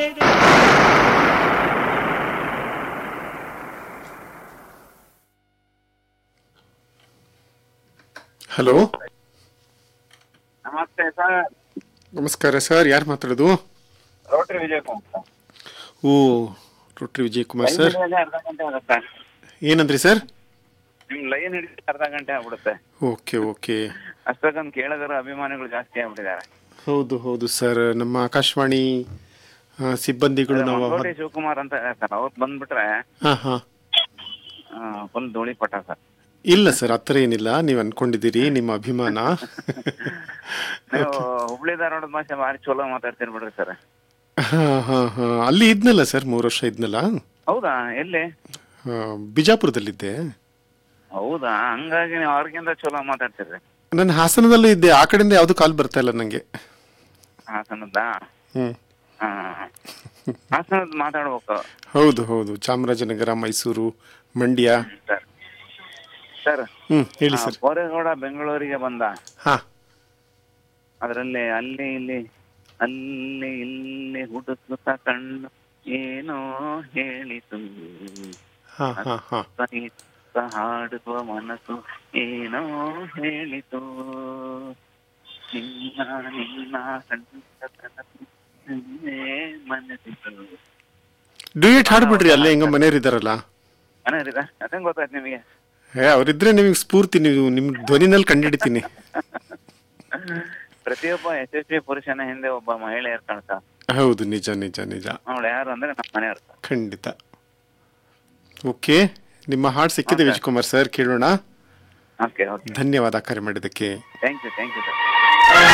hello ನಮಸ್ತೆ sir ನಮಸ್ಕಾರ sir ಯಾರು ಮಾತಾಡೋದು ರೋಟ್ರಿ ವಿಜಯ್ ಕುಮಾರ್ ಓ rotary Vijay Kumar sir line ಅರ್ಧ ಗಂಟೆ ಆಗುತ್ತೆ ಏನಂದ್ರಿ ಸರ್ ನಿಮ್ ಲೈನ್ ಹಿಡಿದು ಅರ್ಧ ಗಂಟೆ ಆಗ್ಬಿಡುತ್ತೆ ಓಕೆ ಓಕೆ ಅಷ್ಟೊಂದು ಕೇಳಗರ ಅಭಿಮಾನಿಗಳು ಜಾಸ್ತಿ ಆಗ್ಬಿಟ್ಟಿದ್ದಾರೆ ಹೌದು ಹೌದು ಸರ್ ನಮ್ಮ ಆಕಾಶವಾಣಿ ಆ, ಸಿಬ್ಬಂದಿಗಳು ನಾವು ಮಂಗೋಟಿ ಶಿವಕುಮಾರ್ ಅಂತ ಸರ್ ಅವ್ರು ಬಂದ್ಬಿಟ್ರೆ ಹಾಂ ಹಾಂ ಫುಲ್ ಧೂಳಿ ಪಟ ಸರ್ ಇಲ್ಲ ಸರ್ ಆ ಥರ ಏನಿಲ್ಲ ನೀವು ಅನ್ಕೊಂಡಿದ್ದೀರಿ ನಿಮ್ಮ ಅಭಿಮಾನ ನೀವು ಹುಬ್ಳಿ ಧಾರವಾಡದ ಭಾಷೆ ಭಾರಿ ಚಲೋ ಮಾತಾಡ್ತೀರಿ ಬಿಡ್ರಿ ಸರ್ ಹಾಂ ಹಾಂ ಹಾಂ ಅಲ್ಲಿ ಇದ್ನಲ್ಲ ಸರ್ ಮೂರು ವರ್ಷ ಇದ್ನಲ್ಲ ಹೌದಾ ಎಲ್ಲಿ ಆ, ಬಿಜಾಪುರದಲ್ಲಿದ್ದೆ ಹೌದಾ ಹಂಗಾಗಿ ನೀವು ಅವ್ರಿಗಿಂತ ಚಲೋ ಮಾತಾಡ್ತೀರಿ ನಾನು ಹಾಸನದಲ್ಲೂ ಇದ್ದೆ ಆ ಕಡೆಯಿಂದ ಯಾವುದು ಕಾಲ್ ಬರ್ತಾ ಇಲ್ಲ ನನಗೆ ಹಾಸನದ ಹ್ಞೂ ಹಾ ಹಾಸನದ ಮಾತಾಡ್ಬೇಕು ಹೌದು ಹೌದು ಚಾಮರಾಜನಗರ ಮೈಸೂರು ಮಂಡ್ಯ ಸರ್ ಸರ್ ಹ್ಞೂ ಹೇಳಿ ಸರ್ ಕೋರೇಗೌಡ ಬೆಂಗಳೂರಿಗೆ ಬಂದ ಹಾಂ ಅದರಲ್ಲಿ ಅಲ್ಲಿ ಇಲ್ಲಿ ಅಲ್ಲಿ ಇಲ್ಲಿ ಹುಡುಕುತ್ತ ಕಣ್ಣು ಏನೋ ಹೇಳಿತು ಹಾಂ ಹಾಂ ಹಾಂ ಸಹಿತ ಹಾಡುವ ಮನಸ್ಸು ಏನೋ ಹೇಳಿತು ನಿನ್ನ ನಿನ್ನ ಕಂಡ ಕನಸು ನಿನ್ನೆ ಮನಸ್ಸಿತು ಡ್ಯೂಯೇಟ್ ಹಾಡ್ಬಿಡ್ರಿ ಅಲ್ಲೇ ಹೆಂಗ ಮನೆಯವರಿದ್ದಾರಲ್ಲ ಮನೆಯಲ್ಲಿದೆ ಅದೇನ್ ಗೊತ್ತಾಯ್ತು ನಿಮಗೆ ಏ ಅವರಿದ್ರೆ ನಿಮಗೆ ಸ್ಫೂರ್ತಿ ನೀವು ನಿಮ್ಮ ಧ್ವನಿನಲ್ಲಿ ಕಂಡಿಡಿತೀನಿ ಪ್ರತಿಯೊಬ್ಬ ಯಶಸ್ವಿ ಪುರುಷನ ಹಿಂದೆ ಒಬ್ಬ ಮಹಿಳೆ ಇರ್ತಾಳೆ ಸರ್ ಹೌದು ನಿಜ ನಿಜ ನಿಜ ಅವಳು ಯಾರು ಅಂದ್ರೆ ನಮ್ಮ ಮನೆಯವ್ರು ಸರ್ ಖಂಡಿತ ಓಕೆ ನಿಮ್ಮ ಹಾಡು ಸಿಕ್ಕಿದೆ ವಿಜಯಕುಮಾರ್ ಸರ್ ಕೇಳೋಣ ಓಕೆ ಓಕೆ ಧನ್ಯವಾದ ಕರೆ ಮಾಡಿದ್ದಕ್ಕೆ thank you thank you sir